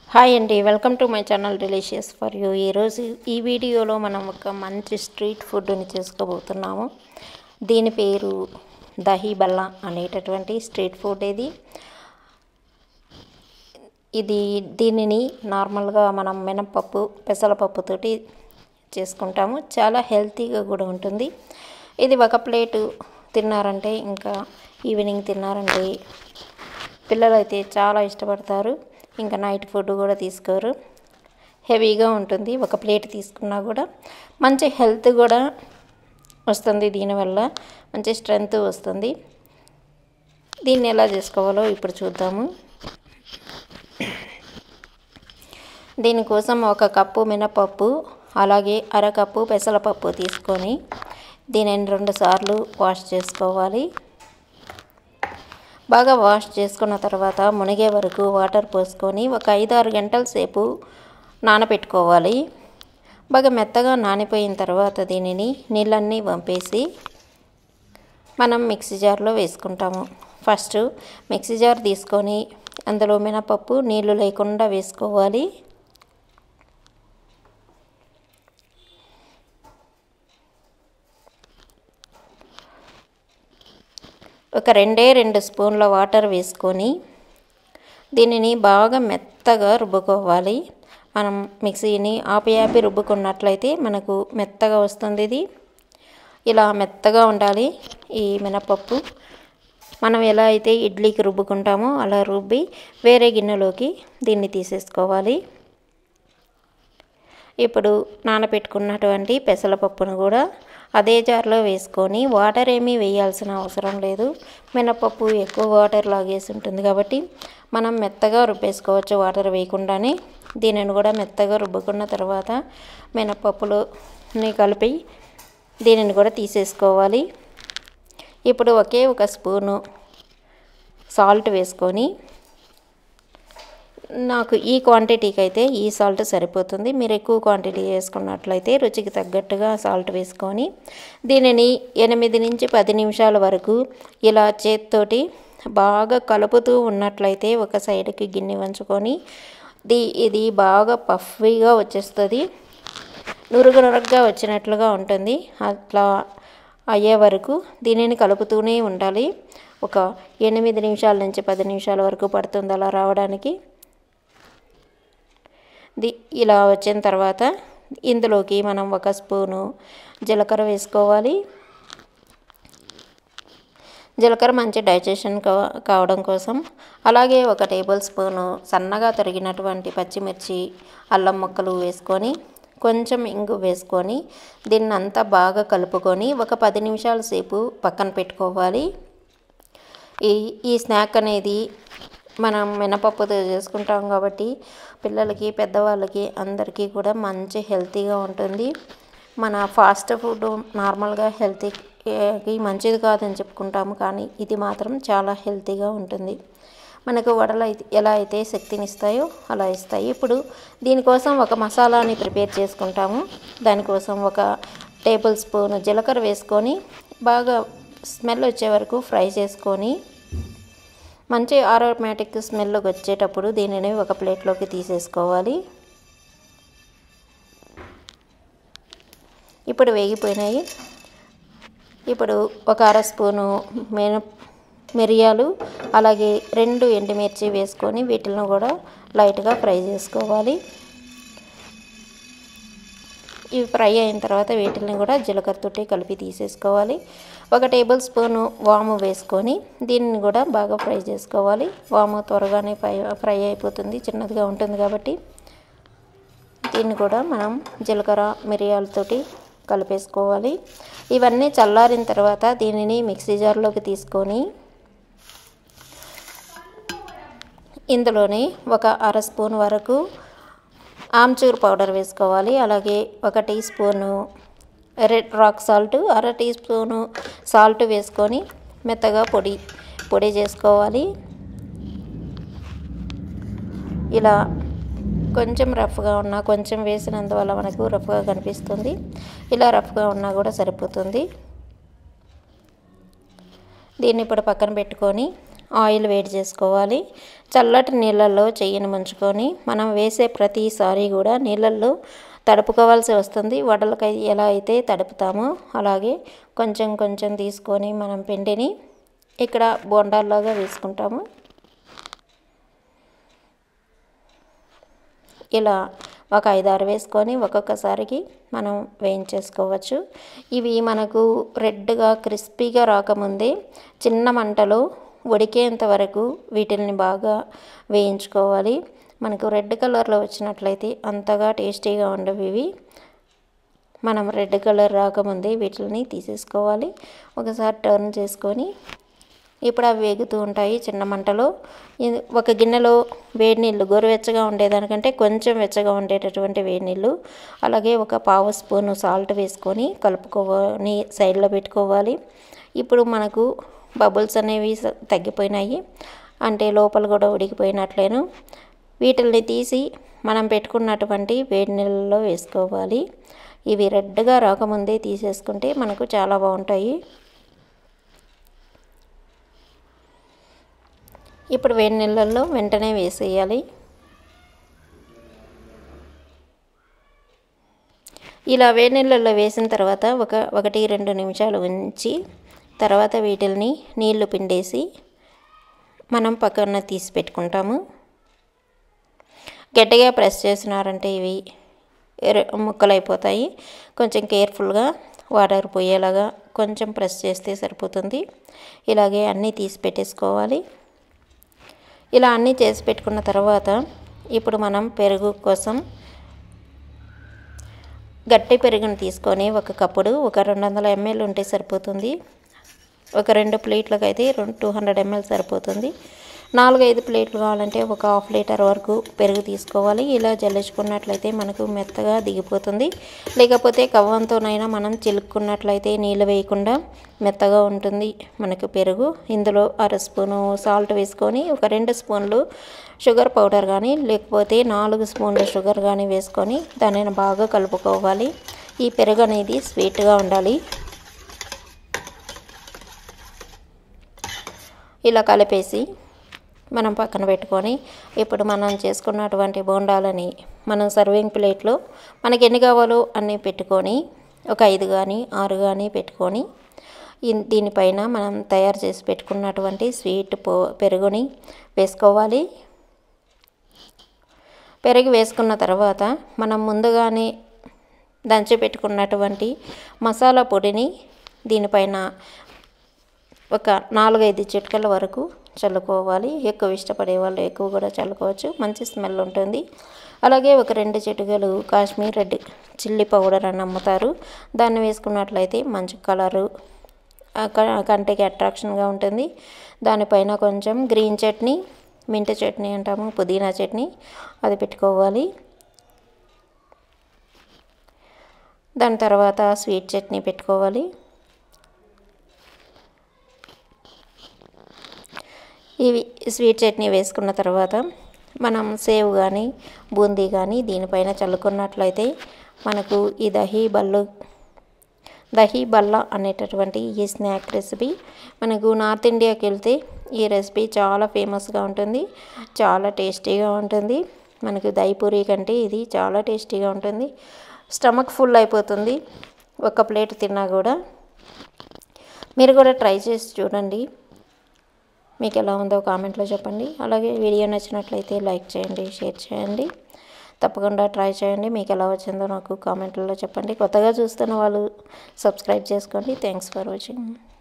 hi అండి welcome to my channel delicious for you ఈరోజు ఈ వీడియోలో మనం ఒక మంచి స్ట్రీట్ ఫుడ్ని చేసుకోబోతున్నాము దీని పేరు దహీ బల్లా అనేటటువంటి స్ట్రీట్ ఫుడ్ ఇది ఇది దీనిని నార్మల్గా మనం మినపప్పు పెసరపప్పుతోటి చేసుకుంటాము చాలా హెల్తీగా కూడా ఉంటుంది ఇది ఒక ప్లేటు తిన్నారంటే ఇంకా ఈవినింగ్ తిన్నారంటే పిల్లలు అయితే చాలా ఇష్టపడతారు ఇంకా నైట్ ఫుడ్ కూడా తీసుకోరు హెవీగా ఉంటుంది ఒక ప్లేట్ తీసుకున్నా కూడా మంచి హెల్త్ కూడా వస్తుంది దీనివల్ల మంచి స్ట్రెంగ్త్ వస్తుంది దీన్ని ఎలా చేసుకోవాలో ఇప్పుడు చూద్దాము దీనికోసం ఒక కప్పు మినపప్పు అలాగే అరకప్పు పెసరపప్పు తీసుకొని దీనిని రెండు సార్లు వాష్ చేసుకోవాలి బాగా వాష్ చేసుకున్న తర్వాత మునిగే వరకు వాటర్ పోసుకొని ఒక ఐదు ఆరు గంటల సేపు నానబెట్టుకోవాలి బాగా మెత్తగా నానిపోయిన తర్వాత దీనిని నీళ్ళన్నీ వంపేసి మనం మిక్సీ జార్లో వేసుకుంటాము ఫస్ట్ మిక్సీ జార్ తీసుకొని అందులో మినపప్పు నీళ్లు లేకుండా వేసుకోవాలి ఒక రెండే రెండు స్పూన్ల వాటర్ వేసుకొని దీనిని బాగా మెత్తగా రుబ్బుకోవాలి మనం మిక్సీని ఆపి ఆపి రుబ్బుకున్నట్లయితే మనకు మెత్తగా వస్తుంది ఇది ఇలా మెత్తగా ఉండాలి ఈ మినపప్పు మనం ఎలా అయితే ఇడ్లీకి రుబ్బుకుంటామో అలా రుబ్బి వేరే గిన్నెలోకి దీన్ని తీసేసుకోవాలి ఇప్పుడు నానబెట్టుకున్నటువంటి పెసరపప్పును కూడా అదే జార్లో వేసుకొని వాటర్ ఏమీ వేయాల్సిన అవసరం లేదు మినపప్పు ఎక్కువ వాటర్ లాగేసి ఉంటుంది కాబట్టి మనం మెత్తగా రుబ్బేసుకోవచ్చు వాటర్ వేయకుండానే దీనిని కూడా మెత్తగా రుబ్బుకున్న తర్వాత మినపప్పులని కలిపి దీనిని కూడా తీసేసుకోవాలి ఇప్పుడు ఒకే ఒక స్పూను సాల్ట్ వేసుకొని నాకు ఈ క్వాంటిటీకి అయితే ఈ సాల్ట్ సరిపోతుంది మీరు ఎక్కువ క్వాంటిటీ వేసుకున్నట్లయితే రుచికి తగ్గట్టుగా సాల్ట్ వేసుకొని దీనిని ఎనిమిది నుంచి పది నిమిషాల వరకు ఇలా చేత్తోటి బాగా కలుపుతూ ఉన్నట్లయితే ఒక సైడ్కి గిన్నె వంచుకొని ది ఇది బాగా పఫీగా వచ్చేస్తుంది నురుగు నురుగ్గా వచ్చినట్లుగా ఉంటుంది అట్లా అయ్యే వరకు దీనిని కలుపుతూనే ఉండాలి ఒక ఎనిమిది నిమిషాల నుంచి పది నిమిషాల వరకు పడుతుంది అలా రావడానికి ది ఇలా వచ్చిన తర్వాత ఇందులోకి మనం ఒక స్పూను జీలకర్ర వేసుకోవాలి జీలకర్ర మంచి డైజెషన్ కావడం కోసం అలాగే ఒక టేబుల్ స్పూను సన్నగా తరిగినటువంటి పచ్చిమిర్చి అల్లం ముక్కలు వేసుకొని కొంచెం ఇంగు వేసుకొని దీన్ని అంతా బాగా కలుపుకొని ఒక పది నిమిషాల సేపు పక్కన పెట్టుకోవాలి ఈ ఈ స్నాక్ అనేది మనం మినపప్పుతో చేసుకుంటాం కాబట్టి పిల్లలకి పెద్దవాళ్ళకి అందరికీ కూడా మంచి హెల్తీగా ఉంటుంది మన ఫాస్ట్ ఫుడ్ నార్మల్గా హెల్తీకి మంచిది కాదని చెప్పుకుంటాము కానీ ఇది మాత్రం చాలా హెల్తీగా ఉంటుంది మనకు వడలు అయితే ఎలా అయితే శక్తినిస్తాయో అలా ఇస్తాయి ఇప్పుడు దీనికోసం ఒక మసాలాని ప్రిపేర్ చేసుకుంటాము దానికోసం ఒక టేబుల్ స్పూన్ జీలకర్ర వేసుకొని బాగా స్మెల్ వచ్చే వరకు ఫ్రై చేసుకొని మంచి ఆరోమాటిక్ స్మెల్ వచ్చేటప్పుడు దీనిని ఒక ప్లేట్లోకి తీసేసుకోవాలి ఇప్పుడు వేగిపోయినాయి ఇప్పుడు ఒక అర స్పూను మిన మిరియాలు అలాగే రెండు ఎండుమిర్చి వేసుకొని వీటిని కూడా లైట్గా ఫ్రై చేసుకోవాలి ఇవి ఫ్రై అయిన తర్వాత వీటిని కూడా జీలకర్రతోటి కలిపి తీసేసుకోవాలి ఒక టేబుల్ స్పూను వాము వేసుకొని దీన్ని కూడా బాగా ఫ్రై చేసుకోవాలి వాము త్వరగానే ఫ్రై ఫ్రై అయిపోతుంది చిన్నదిగా ఉంటుంది కాబట్టి దీన్ని కూడా మనం జీలకర్ర మిరియాలతోటి కలిపేసుకోవాలి ఇవన్నీ చల్లారిన తర్వాత దీనిని మిక్సీ జార్లోకి తీసుకొని ఇందులోనే ఒక అర స్పూన్ వరకు ఆమ్చూర్ పౌడర్ వేసుకోవాలి అలాగే ఒక teaspoon red rock salt అర టీ స్పూను సాల్ట్ వేసుకొని మెత్తగా పొడి పొడి చేసుకోవాలి ఇలా కొంచెం రఫ్గా ఉన్నా కొంచెం వేసినందువల్ల మనకు రఫ్గా కనిపిస్తుంది ఇలా రఫ్గా ఉన్నా కూడా సరిపోతుంది దీన్ని ఇప్పుడు పక్కన పెట్టుకొని ఆయిల్ వేడి చేసుకోవాలి చల్లటి నీళ్ళల్లో చెయ్యిని ముంచుకొని మనం వేసే ప్రతిసారి కూడా నీళ్ళల్లో తడుపుకోవాల్సి వస్తుంది వడలకై ఎలా అయితే తడుపుతామో అలాగే కొంచెం కొంచెం తీసుకొని మనం పిండిని ఇక్కడ బోండాల్లాగా వేసుకుంటాము ఇలా ఒక ఐదారు వేసుకొని ఒక్కొక్కసారికి మనం వేయించేసుకోవచ్చు ఇవి మనకు రెడ్గా క్రిస్పీగా రాకముందే చిన్న మంటలో ఉడికేంత వరకు వీటిని బాగా వేయించుకోవాలి మనకు రెడ్ కలర్లో వచ్చినట్లయితే అంతగా టేస్టీగా ఉండవు ఇవి మనం రెడ్ కలర్ రాకముందే వీటిని తీసేసుకోవాలి ఒకసారి టర్న్ చేసుకొని ఇప్పుడు అవి వేగుతూ ఉంటాయి చిన్న మంటలో ఇది ఒక గిన్నెలో వేడి నీళ్ళు గోరువెచ్చగా ఉండేదానికంటే కొంచెం వెచ్చగా ఉండేటటువంటి వేడి నీళ్ళు అలాగే ఒక పావు స్పూను సాల్ట్ వేసుకొని కలుపుకోవాలి సైడ్లో పెట్టుకోవాలి ఇప్పుడు మనకు బబుల్స్ అనేవి తగ్గిపోయినాయి అంటే లోపల కూడా ఉడికిపోయినట్లేను వీటిల్ని తీసి మనం పెట్టుకున్నటువంటి వేడి నీళ్ళలో వేసుకోవాలి ఇవి రెడ్గా రాకముందే తీసేసుకుంటే మనకు చాలా బాగుంటాయి ఇప్పుడు వేడి నీళ్ళల్లో వెంటనే వేసేయాలి ఇలా వేడి నీళ్ళల్లో వేసిన తర్వాత ఒక ఒకటి రెండు నిమిషాలు ఉంచి తర్వాత వీటిల్ని నీళ్లు పిండేసి మనం పక్కన తీసి పెట్టుకుంటాము గట్టిగా ప్రెస్ చేసినారంటే ఇవి ముక్కలైపోతాయి కొంచెం కేర్ఫుల్గా వాటర్ పోయేలాగా కొంచెం ప్రెస్ చేస్తే సరిపోతుంది ఇలాగే అన్నీ తీసి పెట్టేసుకోవాలి ఇలా అన్నీ చేసి పెట్టుకున్న తర్వాత ఇప్పుడు మనం పెరుగు కోసం గట్టి పెరుగుని తీసుకొని ఒక కప్పుడు ఒక రెండు వందల ఎంఎల్ ఉంటే సరిపోతుంది ఒక రెండు ప్లేట్లకు అయితే రెండు టూ హండ్రెడ్ ఎంఎల్ సరిపోతుంది నాలుగైదు ప్లేట్లు కావాలంటే ఒక హాఫ్ లీటర్ వరకు పెరుగు తీసుకోవాలి ఇలా జల్లించుకున్నట్లయితే మనకు మెత్తగా దిగిపోతుంది లేకపోతే కవ్వంతోనైనా మనం చిలుక్కున్నట్లయితే నీళ్ళు వేయకుండా మెత్తగా ఉంటుంది మనకు పెరుగు ఇందులో అర స్పూను సాల్ట్ వేసుకొని ఒక రెండు స్పూన్లు షుగర్ పౌడర్ కానీ లేకపోతే నాలుగు స్పూన్లు షుగర్ కానీ వేసుకొని దానిని బాగా కలుపుకోవాలి ఈ పెరుగు అనేది స్వీట్గా ఉండాలి ఇలా కలిపేసి మనం పక్కన పెట్టుకొని ఇప్పుడు మనం చేసుకున్నటువంటి బోండాలని మనం సర్వింగ్ ప్లేట్లో మనకి ఎన్ని కావాలో అన్నీ పెట్టుకొని ఒక ఐదు కానీ ఆరు కానీ పెట్టుకొని దీనిపైన మనం తయారు చేసి పెట్టుకున్నటువంటి స్వీట్ పో పెరుగుని వేసుకోవాలి పెరుగు వేసుకున్న తర్వాత మనం ముందుగానే దంచి పెట్టుకున్నటువంటి మసాలా పొడిని దీనిపైన ఒక నాలుగైదు చిట్కల వరకు చల్లుకోవాలి ఎక్కువ ఇష్టపడే వాళ్ళు ఎక్కువ కూడా చల్లుకోవచ్చు మంచి స్మెల్ ఉంటుంది అలాగే ఒక రెండు చిటికలు కాశ్మీర్ రెడ్ చిల్లీ పౌడర్ అని అమ్ముతారు దాన్ని వేసుకున్నట్లయితే మంచి కలరు కంటికి అట్రాక్షన్గా ఉంటుంది దానిపైన కొంచెం గ్రీన్ చట్నీ మింట్ చట్నీ అంటాము పుదీనా చట్నీ అది పెట్టుకోవాలి దాని తర్వాత స్వీట్ చట్నీ పెట్టుకోవాలి ఇవి స్వీట్ చట్నీ వేసుకున్న తర్వాత మనం సేవ్ కానీ బూందీ కానీ దీనిపైన చల్లుకున్నట్లయితే మనకు ఈ దహీ బల్లు దహీ బల్లా అనేటటువంటి ఈ స్నాక్ రెసిపీ మనకు నార్త్ ఇండియాకి వెళ్తే ఈ రెసిపీ చాలా ఫేమస్గా ఉంటుంది చాలా టేస్టీగా ఉంటుంది మనకు దహిపూరి కంటే ఇది చాలా టేస్టీగా ఉంటుంది స్టమక్ ఫుల్ అయిపోతుంది ఒక ప్లేట్ తిన్నా కూడా మీరు కూడా ట్రై చేసి చూడండి మీకు ఎలా ఉందో కామెంట్లో చెప్పండి అలాగే వీడియో నచ్చినట్లయితే లైక్ చేయండి షేర్ చేయండి తప్పకుండా ట్రై చేయండి మీకు ఎలా వచ్చిందో నాకు కామెంట్లలో చెప్పండి కొత్తగా చూస్తున్న వాళ్ళు సబ్స్క్రైబ్ చేసుకోండి థ్యాంక్స్ ఫర్ వాచింగ్